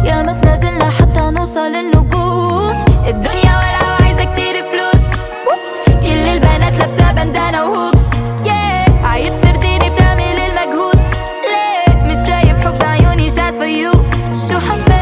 يا ما تنازلنا حتى نوصل النجوم الدنيا ولع وعايزة كتير فلوس كل البنات لابسة بندانة وهوبس yeah. عايز ترضيني بتعمل المجهود ليه مش شايف حب عيوني شاز for you شو حب